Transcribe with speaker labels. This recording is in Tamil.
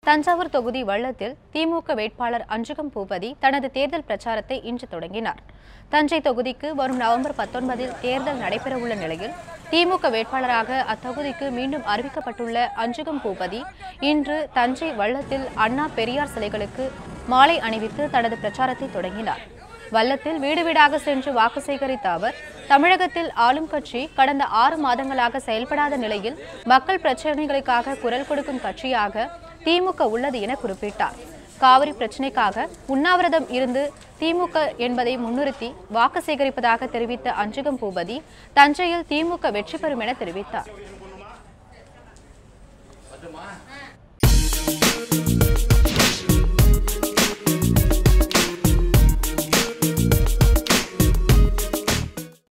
Speaker 1: தஞ்சாவூர் தொகுதி வள்ளத்தில் திமுக வேட்பாளர் அஞ்சுகம் பூபதி தனது தேர்தல் பிரச்சாரத்தை இன்று தொடங்கினார் தஞ்சை தொகுதிக்கு வரும் நவம்பர் பத்தொன்பதில் தேர்தல் நடைபெறவுள்ள நிலையில் திமுக வேட்பாளராக அத்தொகுதிக்கு மீண்டும் அறிவிக்கப்பட்டுள்ள அஞ்சுகம் பூபதி இன்று தஞ்சை வள்ளத்தில் அண்ணா பெரியார் சிலைகளுக்கு மாலை அணிவித்து தனது பிரச்சாரத்தை தொடங்கினார் வல்லத்தில் வீடு வீடாக சென்று வாக்கு சேகரித்த அவர் தமிழகத்தில் ஆளும் கட்சி கடந்த ஆறு மாதங்களாக செயல்படாத நிலையில் மக்கள் பிரச்சினைகளுக்காக குரல் கொடுக்கும் கட்சியாக திமுக உள்ளது என குறிப்பிட்டார் காவிரி பிரச்சினைக்காக உண்ணாவிரதம் இருந்து திமுக என்பதை முன்னிறுத்தி வாக்கு சேகரிப்பதாக தெரிவித்த அஞ்சுகம் பூபதி தஞ்சையில் திமுக வெற்றி பெறும் என தெரிவித்தார்
Speaker 2: பத்துமா